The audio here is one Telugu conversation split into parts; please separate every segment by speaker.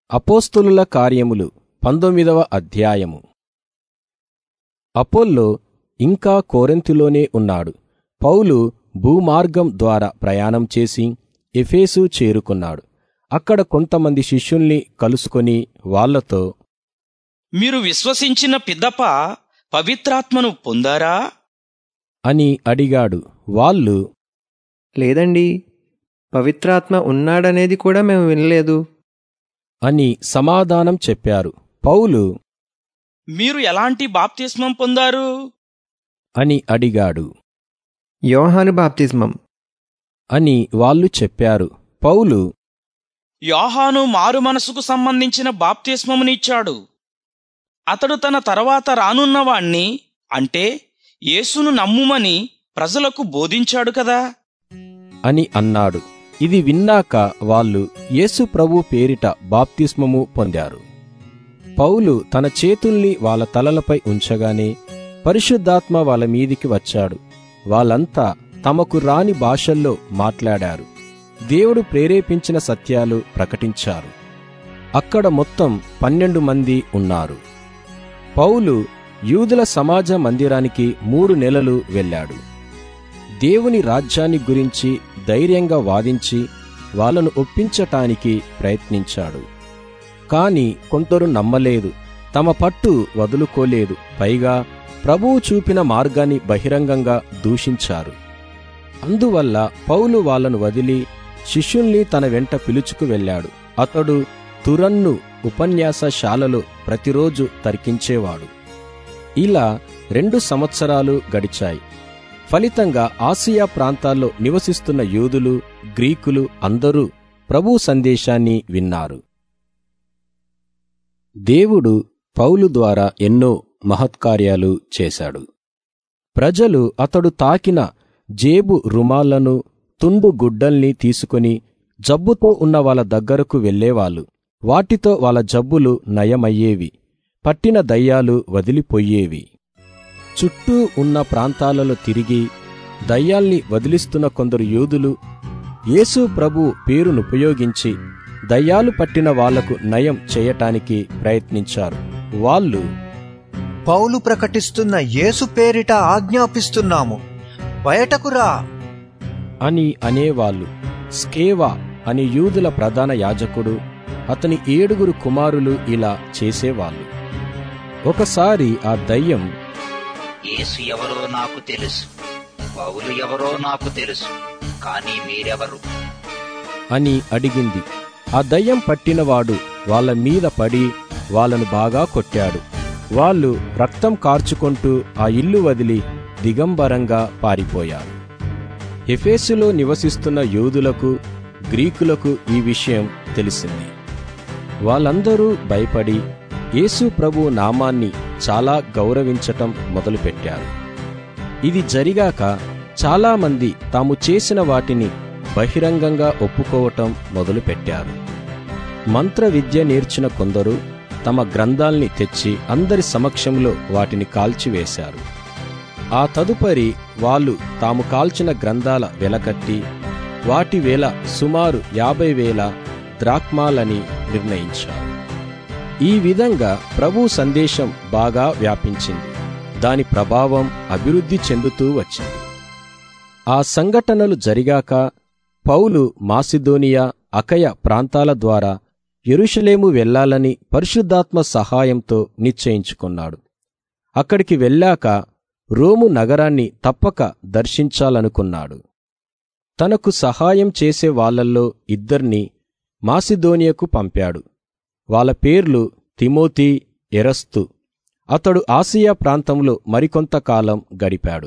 Speaker 1: అపోస్తులుల కార్యములు పంతొమ్మిదవ అధ్యాయము అపోల్లో ఇంకా కోరింథులోనే ఉన్నాడు పౌలు భూమార్గం ద్వారా ప్రయాణం చేసి ఎఫేసు చేరుకున్నాడు అక్కడ కొంతమంది శిష్యుల్ని కలుసుకొని వాళ్ళతో
Speaker 2: మీరు విశ్వసించిన పిదప పవిత్రాత్మను పొందారా
Speaker 1: అని అడిగాడు వాళ్ళు
Speaker 3: లేదండి పవిత్రాత్మ ఉన్నాడనేది కూడా మేము వినలేదు
Speaker 1: అని సమాధానం చెప్పారు పౌలు
Speaker 2: మీరు ఎలాంటి బాప్తిస్మం పొందారు
Speaker 1: అని అడిగాడు
Speaker 3: యోహాను బాప్తిస్మం
Speaker 1: అని వాళ్ళు చెప్పారు పౌలు
Speaker 2: యోహాను మారు మనసుకు సంబంధించిన బాప్తిస్మమునిచ్చాడు అతడు తన తర్వాత రానున్నవాణ్ణి అంటే యేసును నమ్ముమని ప్రజలకు బోధించాడు కదా
Speaker 1: అని అన్నాడు ఇది విన్నాక వాళ్ళు యేసు ప్రభు పేరిట బాప్తిస్మము పొందారు పౌలు తన చేతుల్ని వాళ్ళ తలలపై ఉంచగానే పరిశుద్ధాత్మ వాళ్ళ మీదికి వచ్చాడు వాళ్ళంతా తమకు రాని భాషల్లో మాట్లాడారు దేవుడు ప్రేరేపించిన సత్యాలు ప్రకటించారు అక్కడ మొత్తం పన్నెండు మంది ఉన్నారు పౌలు యూదుల సమాజ మందిరానికి మూడు నెలలు వెళ్ళాడు దేవుని రాజ్యాన్ని గురించి ధైర్యంగా వాదించి వాళ్ళను ఒప్పించటానికి ప్రయత్నించాడు కాని కొందరు నమ్మలేదు తమ పట్టు వదులుకోలేదు పైగా ప్రభువు చూపిన మార్గాన్ని బహిరంగంగా దూషించారు అందువల్ల పౌలు వాళ్ళను వదిలి శిష్యుల్ని తన వెంట పిలుచుకు వెళ్ళాడు అతడు తురన్ను ఉపన్యాసశాలలో ప్రతిరోజు తర్కించేవాడు ఇలా రెండు సంవత్సరాలు గడిచాయి ఫలితంగా ఆసియా ప్రాంతాల్లో నివసిస్తున్న యూదులు గ్రీకులు అందరూ ప్రభు సందేశాన్ని విన్నారు దేవుడు పౌలు ద్వారా ఎన్నో మహత్కార్యాలు చేశాడు ప్రజలు అతడు తాకిన జేబు రుమాలను తుండు గుడ్డల్ని తీసుకుని జబ్బుతో ఉన్న వాళ్ళ దగ్గరకు వెళ్ళేవాళ్ళు వాటితో వాళ్ళ జబ్బులు నయమయ్యేవి పట్టిన దయ్యాలు వదిలిపోయేవి చుట్టూ ఉన్న ప్రాంతాలలో తిరిగి దయ్యాల్ని వదిలిస్తున్న కొందరు యూదులు యేసు ప్రభు పేరునుపయోగించి దయ్యాలు పట్టిన వాళ్లకు నయం చేయటానికి ప్రయత్నించారు వాళ్ళు
Speaker 4: పౌలు ప్రకటిస్తున్న యేసు పేరిట ఆజ్ఞాపిస్తున్నాము బయటకు రా
Speaker 1: అని అనేవాళ్ళు స్కేవా అని యూదుల ప్రధాన యాజకుడు అతని ఏడుగురు కుమారులు ఇలా చేసేవాళ్ళు ఒకసారి ఆ దయ్యం
Speaker 5: యేసు ఎవరో నాకు తెలుసు పౌలు ఎవరో నాకు తెలుసు కానీ మీరెవరు
Speaker 1: అని అడిగింది ఆ దయ్యం పట్టినవాడు వాళ్ళ మీద పడి వాళ్ళను బాగా కొట్టాడు వాళ్ళు రక్తం కార్చుకుంటూ ఆ ఇల్లు వదిలి దిగంబరంగా పారిపోయారు ఎఫేసులో నివసిస్తున్న యూదులకు గ్రీకులకు ఈ విషయం తెలిసింది వాళ్ళందరూ భయపడి యేసు ప్రభు నామాన్ని చాలా గౌరవించటం మొదలుపెట్టారు ఇది జరిగాక చాలామంది తాము చేసిన వాటిని బహిరంగంగా ఒప్పుకోవటం మొదలుపెట్టారు మంత్ర విద్య నేర్చిన కొందరు తమ గ్రంథాల్ని తెచ్చి అందరి సమక్షంలో వాటిని కాల్చివేశారు ఆ తదుపరి వాళ్ళు తాము కాల్చిన గ్రంథాల వెలకట్టి వాటి వేల సుమారు యాభై వేల ద్రాక్మాలని నిర్ణయించారు ఈ విధంగా ప్రభు సందేశం బాగా వ్యాపించింది దాని ప్రభావం అభివృద్ధి చెందుతూ వచ్చింది ఆ సంఘటనలు జరిగాక పౌలు మాసిదోనియా అకయ ప్రాంతాల ద్వారా యెరూషలేము వెళ్లాలని పరిశుద్ధాత్మ సహాయంతో నిశ్చయించుకున్నాడు అక్కడికి వెళ్ళాక రోము నగరాన్ని తప్పక దర్శించాలనుకున్నాడు తనకు సహాయం చేసే వాళ్ళల్లో ఇద్దర్ని మాసిదోనియకు పంపాడు వాళ్ళ పేర్లు తిమోతి ఎరస్తు అతడు ఆసియా ప్రాంతంలో మరికొంతకాలం గడిపాడు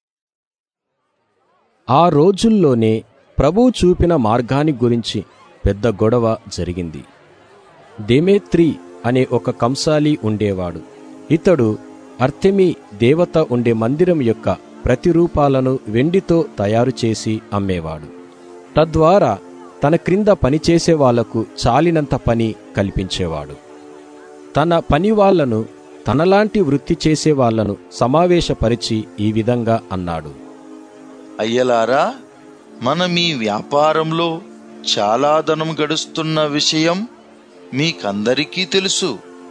Speaker 1: ఆ రోజుల్లోనే ప్రభు చూపిన మార్గాన్ని గురించి పెద్ద గొడవ జరిగింది డెమేత్రి అనే ఒక కంసాలి ఉండేవాడు ఇతడు అర్తెమి దేవత ఉండే మందిరం యొక్క ప్రతిరూపాలను వెండితో తయారు చేసి అమ్మేవాడు తద్వారా తన క్రింద పనిచేసే వాళ్లకు చాలినంత పని కల్పించేవాడు తన పనివాళ్లను తనలాంటి వృత్తి చేసే వాళ్లను సమావేశపరిచి ఈ విధంగా అన్నాడు
Speaker 6: అయ్యలారా మన మీ వ్యాపారంలో చాలా ధనం గడుస్తున్న విషయం మీకందరికీ తెలుసు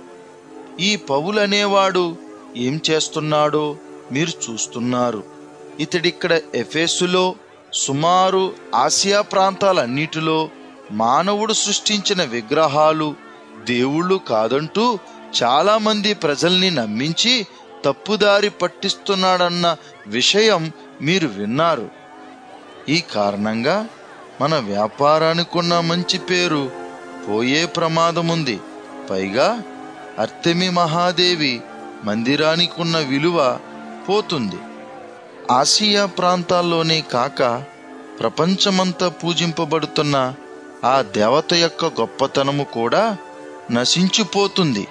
Speaker 6: ఈ పౌలనేవాడు ఏం చేస్తున్నాడో మీరు చూస్తున్నారు ఇతడిక్కడ ఎఫెసులో సుమారు ఆసియా ప్రాంతాలన్నిటిలో మానవుడు సృష్టించిన విగ్రహాలు దేవుళ్ళు కాదంటూ చాలామంది ప్రజల్ని నమ్మించి తప్పుదారి పట్టిస్తున్నాడన్న విషయం మీరు విన్నారు ఈ కారణంగా మన వ్యాపారానికున్న మంచి పేరు పోయే ప్రమాదముంది పైగా అర్తెమి మహాదేవి మందిరానికున్న విలువ పోతుంది ఆసియా ప్రాంతాల్లోనే కాక ప్రపంచమంతా పూజింపబడుతున్న ఆ దేవత యొక్క గొప్పతనము కూడా నశించిపోతుంది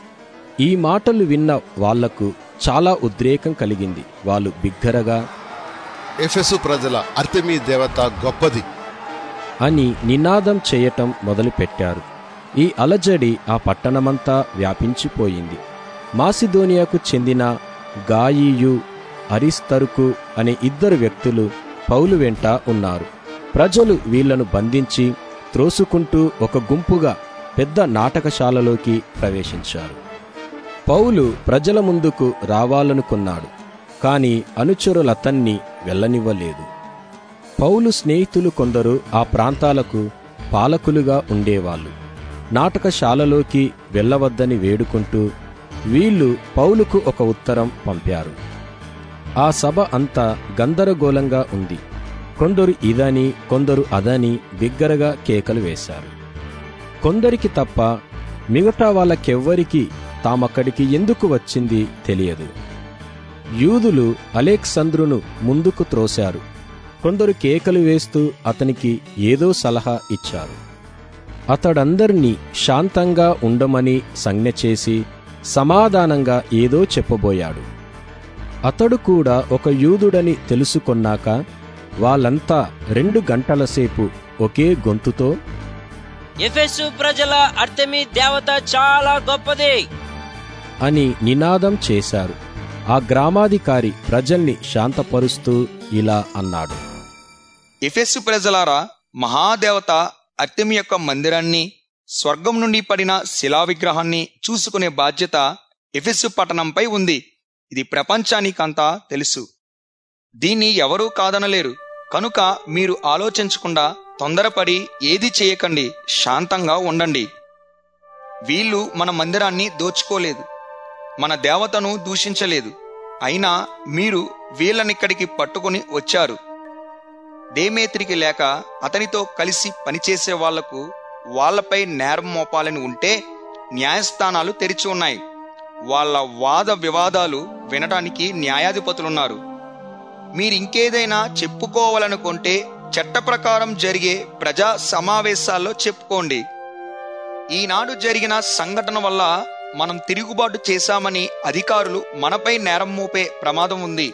Speaker 1: ఈ మాటలు విన్న వాళ్లకు చాలా ఉద్రేకం కలిగింది వాళ్ళు బిగ్గరగా
Speaker 7: ఎఫెసు ప్రజల అర్తెమీ దేవత గొప్పది
Speaker 1: అని నినాదం చేయటం మొదలుపెట్టారు ఈ అలజడి ఆ పట్టణమంతా వ్యాపించిపోయింది మాసిదోనియాకు చెందిన గాయియు అరిస్తరుకు అనే ఇద్దరు వ్యక్తులు పౌలు వెంట ఉన్నారు ప్రజలు వీళ్లను బంధించి త్రోసుకుంటూ ఒక గుంపుగా పెద్ద నాటకశాలలోకి ప్రవేశించారు పౌలు ప్రజల ముందుకు రావాలనుకున్నాడు కాని అనుచరులతన్ని వెళ్ళనివ్వలేదు పౌలు స్నేహితులు కొందరు ఆ ప్రాంతాలకు పాలకులుగా ఉండేవాళ్ళు నాటకశాలలోకి వెళ్ళవద్దని వేడుకుంటూ వీళ్ళు పౌలుకు ఒక ఉత్తరం పంపారు ఆ సభ అంతా గందరగోళంగా ఉంది కొందరు ఇదని కొందరు అదని బిగ్గరగా కేకలు వేశారు కొందరికి తప్ప మిగతా వాళ్ళకెవ్వరికి తామక్కడికి ఎందుకు వచ్చింది తెలియదు యూదులు అలెక్సంద్రును ముందుకు త్రోశారు కొందరు కేకలు వేస్తూ అతనికి ఏదో సలహా ఇచ్చారు అతడందర్నీ శాంతంగా ఉండమని సంజ్ఞ చేసి సమాధానంగా ఏదో చెప్పబోయాడు అతడు కూడా ఒక యూదుడని తెలుసుకొన్నాక వాళ్ళంతా రెండు గంటల సేపు ఒకే గొంతుతో
Speaker 8: ఎఫెసు ప్రజల అర్తమి దేవత చాలా గొప్పది
Speaker 1: అని నినాదం చేశారు ఆ గ్రామాధికారి ప్రజల్ని శాంతపరుస్తూ ఇలా అన్నాడు
Speaker 9: ఎఫెస్సు ప్రజలారా మహాదేవత అర్తెమి యొక్క మందిరాన్ని స్వర్గం నుండి పడిన శిలా విగ్రహాన్ని చూసుకునే బాధ్యత ఎఫెస్సు పట్టణంపై ఉంది ఇది ప్రపంచానికంతా తెలుసు దీన్ని ఎవరూ కాదనలేరు కనుక మీరు ఆలోచించకుండా తొందరపడి ఏది చేయకండి శాంతంగా ఉండండి వీళ్ళు మన మందిరాన్ని దోచుకోలేదు మన దేవతను దూషించలేదు అయినా మీరు వీళ్ళనిక్కడికి పట్టుకుని వచ్చారు దేమేత్రికి లేక అతనితో కలిసి పనిచేసే వాళ్లకు వాళ్లపై నేరం మోపాలని ఉంటే న్యాయస్థానాలు తెరిచి ఉన్నాయి వాళ్ళ వాద వివాదాలు వినడానికి న్యాయాధిపతులున్నారు మీరింకేదైనా చెప్పుకోవాలనుకుంటే చట్ట ప్రకారం జరిగే ప్రజా సమావేశాల్లో చెప్పుకోండి ఈనాడు జరిగిన సంఘటన వల్ల మనం తిరుగుబాటు చేశామని అధికారులు మనపై నేరం మోపే ప్రమాదం ఉంది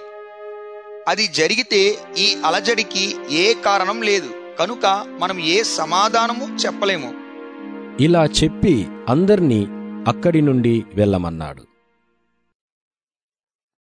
Speaker 9: అది జరిగితే ఈ అలజడికి ఏ కారణం లేదు కనుక మనం ఏ సమాధానము చెప్పలేము
Speaker 1: ఇలా చెప్పి అందర్నీ అక్కడి నుండి వెళ్ళమన్నాడు